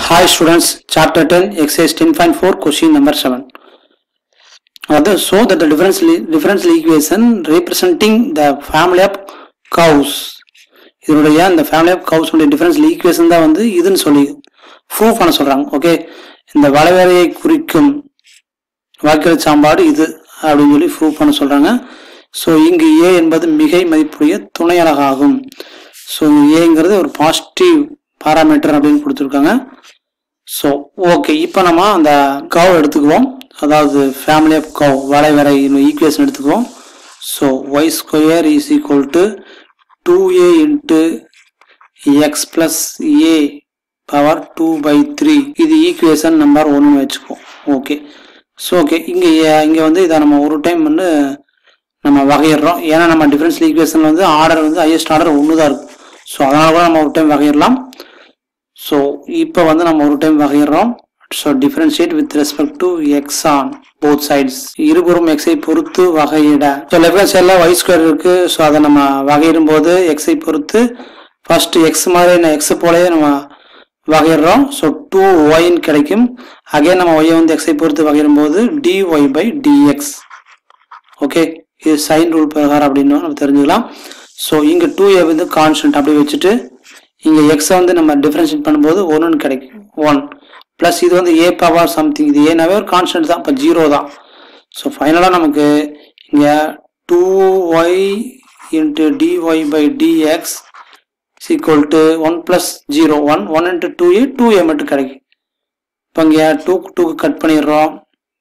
Hi students, chapter 10, exercise 10.4, question number 7. Other, so that the differential, differential equation representing the family of cows இதனுடைய அந்த family of கவுஸ் உடைய differential equation தான் வந்து இதுன்னு சொல்லி prove பண்ண சொல்றாங்க ஓகே இந்த வளைவரையை குறிக்கும் வாக்கிய சாம்பாடு இது அப்படின்னு சொல்லி ப்ரூவ் பண்ண சொல்றாங்க ஸோ இங்கு ஏ என்பது மிகை மதிப்புடைய துணையலகாகும் ஸோ ஏங்கிறது ஒரு பாசிட்டிவ் பாராமீட்டர் அப்படின்னு கொடுத்துருக்காங்க ஸோ ஓகே இப்போ நம்ம அந்த கவ் எடுத்துக்குவோம் அதாவது ஃபேமிலி ஆஃப் கவ் வளைவரை ஈக்குவேஷன் எடுத்துக்குவோம் so y square is equal to two a into x plus a power two by three இது ஈக்குவேஷன் நம்பர் ஒன்று வச்சுக்குவோம் ஓகே ஸோ ஓகே இங்கே இங்கே வந்து இதை நம்ம ஒரு டைம் வந்து நம்ம வகையிடுறோம் ஏன்னா நம்ம டிஃபரன்ஷியல் ஈக்குவேஷனில் வந்து ஆர்டர் வந்து ஹையஸ்ட் ஆர்டர் ஒன்று தான் இருக்கும் ஸோ அதனால கூட நம்ம ஒரு டைம் வகையிடலாம் ஸோ இப்போ வந்து நம்ம ஒரு டைம் வகையிடுறோம் so differentiate with respect to x on both sides இருபுறம் எக்ஸை பொறுத்து வகையிட ஸோ லெஃப்ட் சைடில் ஒய் ஸ்கொயர் இருக்கு ஸோ அதை நம்ம வகையிடும் போது எக்ஸை பொறுத்து ஃபர்ஸ்ட் எக்ஸ் மாதிரி எக்ஸ் போலவே நம்ம வகையிடுறோம் ஸோ டூ ஒய்ன்னு கிடைக்கும் அகைன் நம்ம ஒய்யை வந்து எக்ஸை பொறுத்து வகையிடும் போது d y by dx okay இது சைன் ரூல் பிரகாரம் அப்படின்னு நம்ம தெரிஞ்சுக்கலாம் ஸோ இங்கே டூ ஏ வந்து கான்ஸ்டன்ட் அப்படி வச்சுட்டு இங்கே எக்ஸை வந்து நம்ம டிஃபரன்ஷியேட் பண்ணும்போது ஒன்றுன்னு கிடைக்கும் ஒன் ப்ளஸ் இது வந்து ஏ பவர் சம்திங் இது ஏனாவே ஒரு கான்ஸ்டன்ட் தான் இப்போ ஜீரோ தான் ஸோ ஃபைனலாக நமக்கு இங்கே two y into dy by dx equal to one plus zero one one into two a two a மட்டும் கிடைக்கும் இப்போ இங்கே டூ டூக்கு கட் பண்ணிடுறோம்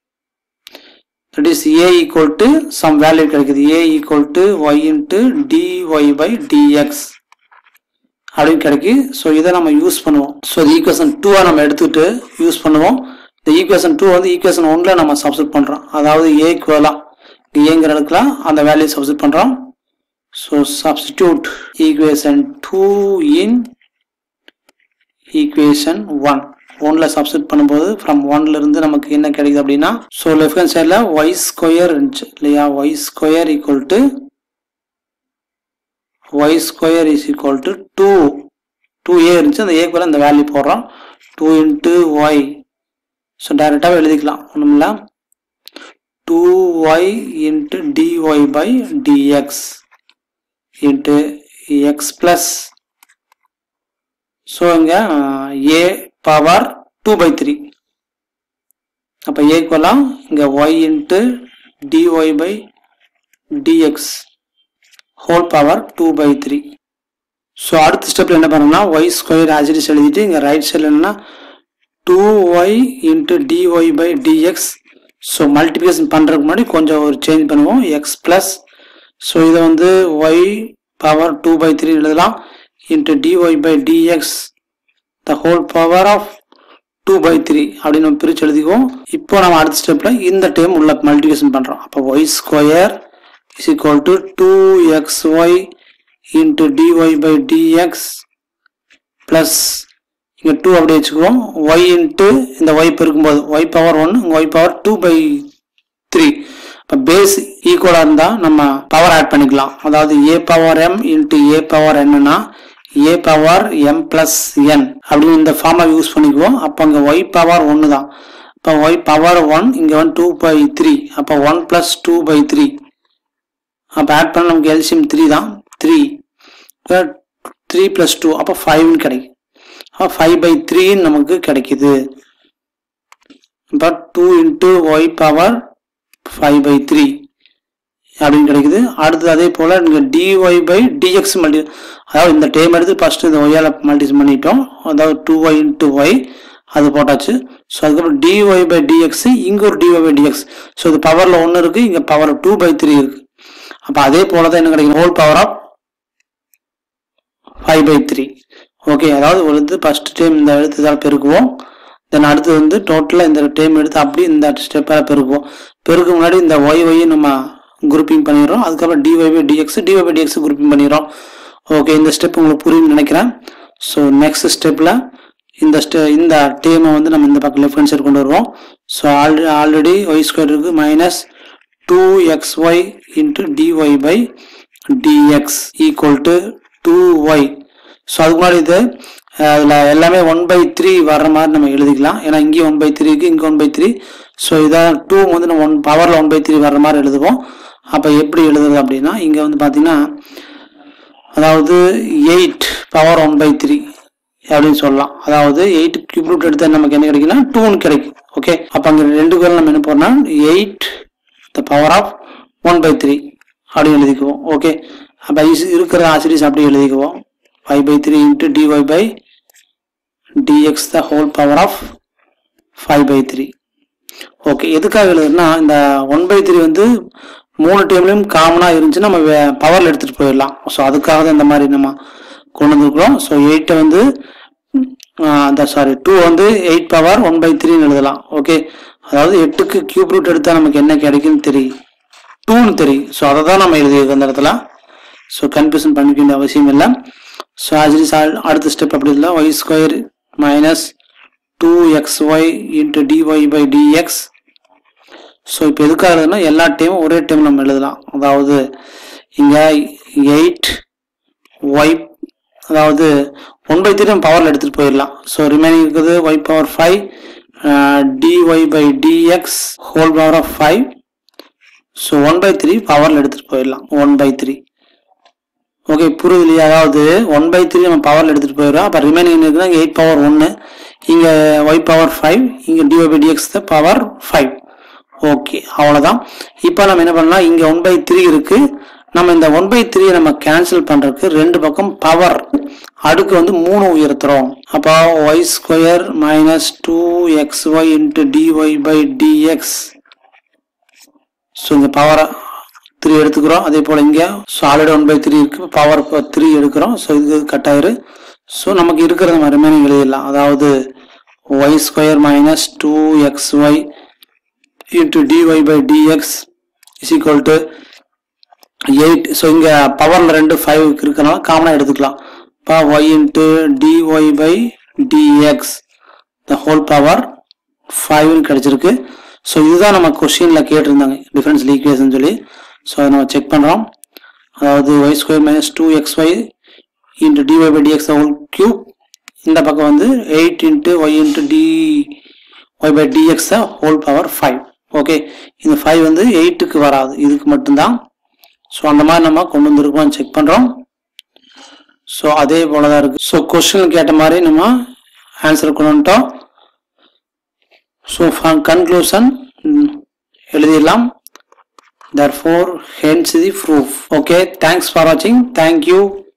that is a equal to some value கிடைக்குது a equal to y into dy by dx அப்படின்னு கிடைக்கு so இதை நம்ம யூஸ் பண்ணுவோம் ஸோ இந்த ஈக்குவேஷன் டூவை நம்ம எடுத்துக்கிட்டு யூஸ் பண்ணுவோம் இந்த ஈக்குவேஷன் டூ வந்து ஈக்குவேஷன் ஒன்ல நம்ம சப்ஸ்டிட் பண்ணுறோம் அதாவது ஏ ஈக்குவலாக ஏங்கிற இடத்துல அந்த வேல்யூ சப்ஸ்டிட் பண்ணுறோம் so substitute equation two in equation one ஒன்ல சப்ஸ்டிட் பண்ணும்போது ஃப்ரம் ஒன்ல இருந்து நமக்கு என்ன கிடைக்குது அப்படின்னா ஸோ லெஃப்ட் ஹேண்ட் சைடில் ஒய் ஸ்கொயர் இருந்துச்சு இல்லையா y square equal to y square is equal to two two a இருந்துச்சு அந்த ஏக்கு அந்த வேல்யூ போடுறோம் டூ இன்ட்டு ஒய் ஸோ டைரெக்டாக எழுதிக்கலாம் ஒன்றும் இல்லை two y into dy by dx into x plus so இங்கே a power two by three அப்போ ஏக்குவலாம் இங்கே y into dy by dx whole power two by three so அடுத்த ஸ்டெப்பில் என்ன பண்ணணும்னா ஒய் ஸ்கொயர் ஆசிடிஸ் எழுதிட்டு இங்கே ரைட் சைடில் என்னன்னா two y into dy by dx so multiplication பண்ணுறதுக்கு முன்னாடி கொஞ்சம் ஒரு சேஞ்ச் பண்ணுவோம் எக்ஸ் ப்ளஸ் ஸோ இதை வந்து y power two by three எழுதலாம் into dy by dx the whole power of two by three அப்படின்னு நம்ம பிரித்து எழுதிக்குவோம் இப்போ நம்ம அடுத்த ஸ்டெப்பில் இந்த டைம் உள்ள மல்டிபிகேஷன் பண்ணுறோம் அப்போ y square is equal to 2xy into dy by dx plus இங்க 2 அப்படியே வச்சுக்குவோம் y into இந்த y பெருக்கும்போது y power 1 y power 2 by 3 இப்போ பேஸ் ஈக்குவலாக இருந்தால் நம்ம பவர் ஆட் பண்ணிக்கலாம் அதாவது a power m into a power என்னன்னா a power m plus n அப்படின்னு இந்த ஃபார்மை யூஸ் பண்ணிக்குவோம் அப்போ இங்கே y பவர் ஒன்று தான் இப்போ y பவர் ஒன் இங்கே வந்து டூ பை த்ரீ அப்போ one plus two by three அப்போ ஆட் பண்ண நமக்கு எல்சிஎம் த்ரீ தான் த்ரீ த்ரீ ப்ளஸ் டூ அப்போ ஃபைவ்னு கிடைக்கும் அப்போ ஃபைவ் பை த்ரீன்னு நமக்கு கிடைக்குது இப்போ two into y power five by three அப்படின்னு கிடைக்குது அடுத்து அதே போல் நீங்கள் டிஒய் பை டிஎக்ஸ் மல்டி அதாவது இந்த டைம் எடுத்து ஃபஸ்ட்டு இந்த ஒய்யால் மல்டிஸ் பண்ணிட்டோம் அதாவது டூ ஒய் இன்ட்டு ஒய் அது போட்டாச்சு ஸோ அதுக்கப்புறம் டிஒய் பை டிஎக்ஸ் இங்கே ஒரு டிஒய் பை டிஎக்ஸ் ஸோ இது பவரில் ஒன்று இருக்குது இங்கே பவர் டூ பை த்ரீ இருக்குது அப்போ அதே போல தான் என்ன கிடைக்கும் whole power of five by three okay அதாவது ஒரு இது ஃபர்ஸ்ட் டைம் இந்த எழுத்துதால் பெருக்குவோம் தென் அடுத்து வந்து டோட்டலாக இந்த டைம் எடுத்து அப்படி இந்த ஸ்டெப்பாக பெருக்குவோம் பெருக்கு முன்னாடி இந்த ஒய் ஒய் நம்ம குரூப்பிங் பண்ணிடுறோம் அதுக்கப்புறம் dy by dx dy by dx grouping பண்ணிடுறோம் ஓகே இந்த ஸ்டெப் உங்களுக்கு புரியும்னு நினைக்கிறேன் ஸோ நெக்ஸ்ட் ஸ்டெப்பில் இந்த ஸ்டெ இந்த டேமை வந்து நம்ம இந்த பக்கம் லெஃப்ட் ஹேண்ட் சைடு கொண்டு வருவோம் so already already y square இருக்குது minus 2xy into dy by dx equal to 2y so அதுக்கு முன்னாடி இது அதில் எல்லாமே ஒன் பை த்ரீ வர்ற மாதிரி நம்ம எழுதிக்கலாம் ஏன்னா இங்கேயும் ஒன் பை த்ரீ இருக்குது இங்கே ஒன் பை த்ரீ ஸோ இதான் டூ வந்து நம்ம ஒன் பவரில் ஒன் பை த்ரீ வர்ற மாதிரி எழுதுவோம் அப்போ எப்படி எழுதுறது அப்படின்னா இங்கே வந்து பார்த்தீங்கன்னா அதாவது eight power one by three அப்படின்னு சொல்லலாம் அதாவது எயிட் கியூப் ரூட் எடுத்தால் நமக்கு என்ன கிடைக்குன்னா டூன்னு கிடைக்கும் ஓகே அப்போ அங்கே ரெண்டு பேரும் நம்ம என்ன பண்ணோம்னா eight the power of one by three அப்படின்னு எழுதிக்குவோம் ஓகே அப்போ இருக்கிற ஆசிரியஸ் அப்படியே எழுதிக்குவோம் five by three into dy by dx the whole power of 5 by 3 okay எதுக்காக எழுதுனா இந்த ஒன் பை த்ரீ வந்து மூணு டேபிளையும் காமனாக இருந்துச்சு நம்ம பவரில் எடுத்துகிட்டு போயிடலாம் ஸோ அதுக்காக தான் இந்த மாதிரி நம்ம கொண்டு வந்துருக்குறோம் ஸோ எயிட்டை வந்து அந்த சாரி டூ வந்து எயிட் பவர் ஒன் பை த்ரீன்னு எழுதலாம் ஓகே அதாவது எட்டுக்கு கியூப் ரூட் எடுத்தால் நமக்கு என்ன கிடைக்குன்னு தெரியும் டூன்னு தெரியும் ஸோ அதை தான் நம்ம எழுதியிருக்கோம் அந்த இடத்துல ஸோ கன்ஃபியூஷன் பண்ணிக்க வேண்டிய அவசியம் இல்லை ஸோ ஆக்சுவலி அடுத்த ஸ்டெப் அப்படி இல்லை y square minus two x y into dy by dx so இப்போ எதுக்காக எழுதுனா எல்லா டைமும் ஒரே டைம் நம்ம எழுதலாம் அதாவது இங்கே எயிட் ஒய் அதாவது ஒன் பை த்ரீ நம்ம பவரில் எடுத்துகிட்டு போயிடலாம் ஸோ ரிமைனிங் இருக்குது y power five dy by dx whole power of five so one by three பவரில் எடுத்துகிட்டு போயிடலாம் ஒன் பை த்ரீ ஓகே புரியுது இல்லையா அதாவது ஒன் பை த்ரீ நம்ம பவரில் எடுத்துகிட்டு போயிடுறோம் அப்போ ரிமைனிங் இருக்குன்னா இங்கே எயிட் பவர் ஒன்று இங்கே ஒய் பவர் ஃபைவ் இங்கே dy by dx the power five okay அவ்வளோதான் இப்போ நம்ம என்ன பண்ணலாம் இங்கே ஒன் பை த்ரீ இருக்குது நம்ம இந்த ஒன் பை த்ரீ நம்ம கேன்சல் பண்ணுறதுக்கு ரெண்டு பக்கம் பவர் அடுக்கு வந்து மூணு உயர்த்துறோம் அப்போ y square minus two x y into dy by dx so இங்கே பவரை த்ரீ எடுத்துக்கிறோம் அதே போல் இங்கே so already one by three இருக்கு பவர் த்ரீ எடுக்கிறோம் ஸோ இது கட் ஆயிரு ஸோ நமக்கு இருக்கிறத நம்ம ரிமைனிங் எழுதிடலாம் அதாவது y square minus two x y into dy by dx is equal to eight so இங்கே பவரில் ரெண்டு ஃபைவ் இருக்கனால காமனாக எடுத்துக்கலாம் இப்போ y into dy by dx the whole power ஃபைவ்னு கிடச்சிருக்கு ஸோ இதுதான் நம்ம கொஸ்டினில் கேட்டிருந்தாங்க டிஃபரன்ஸ் ஈக்குவேஷன் சொல்லி ஸோ அதை நம்ம செக் பண்ணுறோம் அதாவது y square minus two x y into dy by dx whole cube இந்த பக்கம் வந்து eight into y into d y by dx whole power five okay இந்த ஃபைவ் வந்து எயிட்டுக்கு வராது இதுக்கு மட்டும்தான் ஸோ அந்த மாதிரி நம்ம கொண்டு வந்திருக்கோம் செக் பண்ணுறோம் ஸோ அதே போல தான் இருக்குது ஸோ கொஸ்டின் கேட்ட மாதிரி நம்ம ஆன்சர் கொண்டு வந்துட்டோம் ஸோ கன்க்ளூஷன் எழுதிடலாம் therefore hence the proof okay thanks for watching thank you